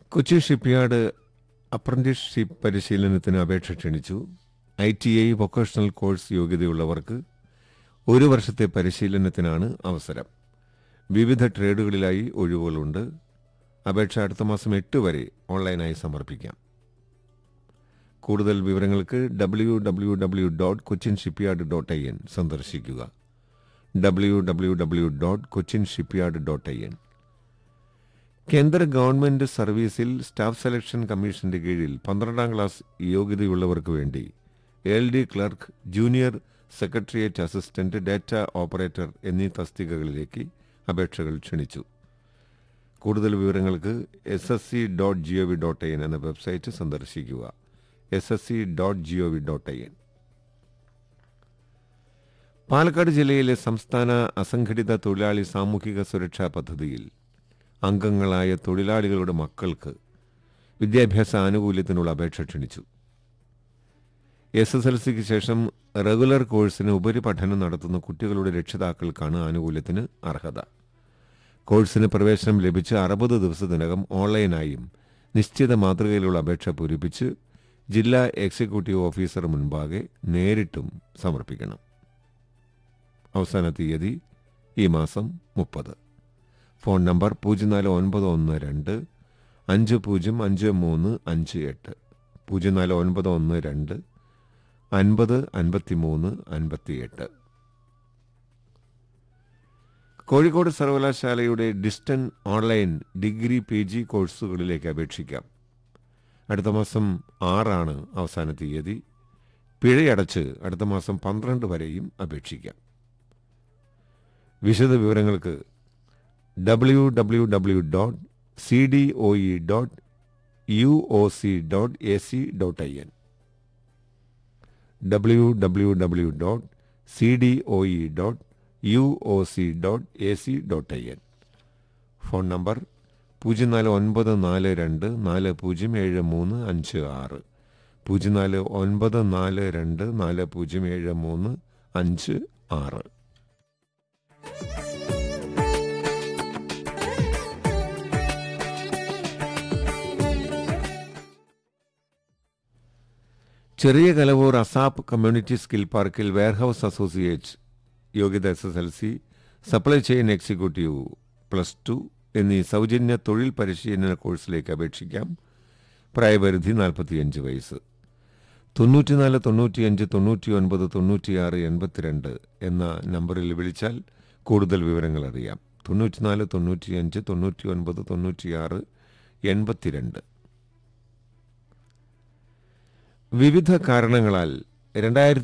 Kochi shipyard apprenticeship പരിശീലനത്തിന് അപേക്ഷ ക്ഷണിച്ചു I T I vocational course യോഗ്യതയുള്ളവർക്ക് ഒരു വർഷത്തെ പരിശീലനത്തിനാണ് അവസരം വിവിധ ട്രേഡുകളിലായി ഒഴിവുകളുണ്ട് അപേക്ഷ അടുത്ത മാസം എട്ട് വരെ ഓൺലൈനായി സമർപ്പിക്കാം കൂടുതൽ വിവരങ്ങൾക്ക് W W W dot Cochin shipyard dot I N സന്ദർശിക്കുക W W W dot Cochin shipyard dot I N കേന്ദ്ര ഗവൺമെന്റ് സർവീസിൽ സ്റ്റാഫ് സെലക്ഷൻ കമ്മീഷന്റെ കീഴിൽ പന്ത്രണ്ടാം ക്ലാസ് യോഗ്യതയുള്ളവർക്ക് വേണ്ടി L D clerk junior secretariat assistant data operator എന്നീ തസ്തികകളിലേക്ക് അപേക്ഷകൾ ക്ഷണിച്ചു കൂടുതൽ വിവരങ്ങൾക്ക് S S C dot G O V dot I N എന്ന വെബ്സൈറ്റ് സന്ദർശിക്കുക S S C dot G O V dot I N Palakkad ജില്ലയിലെ സംസ്ഥാന അസംഘടിത തൊഴിലാളി സാമൂഹിക സുരക്ഷാ പദ്ധതിയിൽ അംഗങ്ങളായ തൊഴിലാളികളുടെ മക്കൾക്ക് വിദ്യാഭ്യാസ ആനുകൂല്യത്തിനുള്ള അപേക്ഷ ക്ഷണിച്ചു എസ് എസ് എൽ സിക്ക് ശേഷം റെഗുലർ കോഴ്സിന് ഉപരിപഠനം നടത്തുന്ന കുട്ടികളുടെ രക്ഷിതാക്കൾക്കാണ് ആനുകൂല്യത്തിന് അർഹത കോഴ്സിന് പ്രവേശനം ലഭിച്ച് അറുപത് ദിവസത്തിനകം ഓൺലൈനായും നിശ്ചിത മാതൃകയിലുള്ള അപേക്ഷ പൂരിപ്പിച്ച് ജില്ലാ എക്സിക്യൂട്ടീവ് ഓഫീസർ മുൻപാകെ നേരിട്ടും സമർപ്പിക്കണം അവസാന തീയതി ഈ മാസം മുപ്പത് ഫോൺ നമ്പർ പൂജ്യം നാല് ഒൻപത് ഒന്ന് രണ്ട് അഞ്ച് പൂജ്യം അഞ്ച് മൂന്ന് അഞ്ച് എട്ട് പൂജ്യം നാല് ഒൻപത് ഒന്ന് രണ്ട് അൻപത് അൻപത്തി മൂന്ന് അൻപത്തി എട്ട് കോഴിക്കോട് സർവകലാശാലയുടെ distance online degree P G കോഴ്സുകളിലേക്ക് അപേക്ഷിക്കാം അടുത്ത മാസം ആറാണ് അവസാന തീയതി പിഴയടച്ച് അടുത്ത മാസം പന്ത്രണ്ട് വരെയും അപേക്ഷിക്കാം വിശദ വിവരങ്ങൾക്ക് W W W dot C D O E dot U O C dot A C dot I N W W W dot C D O E dot U O C dot A C dot I N phone number പൂജ്യം നാല് ഒൻപത് നാല് രണ്ട് നാല് പൂജ്യം ഏഴ് മൂന്ന് അഞ്ച് ആറ് പൂജ്യം നാല് ഒൻപത് നാല് രണ്ട് നാല് പൂജ്യം ഏഴ് മൂന്ന് അഞ്ച് ആറ് ചെറിയ കലവൂർ അസാപ്പ് കമ്മ്യൂണിറ്റി സ്കിൽ പാർക്കിൽ വെയർഹൌസ് അസോസിയേറ്റ് യോഗ്യത S S L C supply chain executive plus two എന്നീ സൗജന്യ തൊഴിൽ പരിശീലന കോഴ്സിലേക്ക് അപേക്ഷിക്കാം പ്രായപരിധി നാൽപ്പത്തിയഞ്ച് വയസ്സ് തൊണ്ണൂറ്റിനാല് തൊണ്ണൂറ്റിയഞ്ച് തൊണ്ണൂറ്റി ഒൻപത് തൊണ്ണൂറ്റിയാറ് എൺപത്തിരണ്ട് എന്ന നമ്പറിൽ വിളിച്ചാൽ കൂടുതൽ വിവരങ്ങൾ അറിയാം തൊണ്ണൂറ്റിനാല് തൊണ്ണൂറ്റിയഞ്ച് തൊണ്ണൂറ്റി ഒൻപത് തൊണ്ണൂറ്റിയാറ് എൺപത്തിരണ്ട് വിവിധ കാരണങ്ങളാൽ രണ്ടായിരത്തി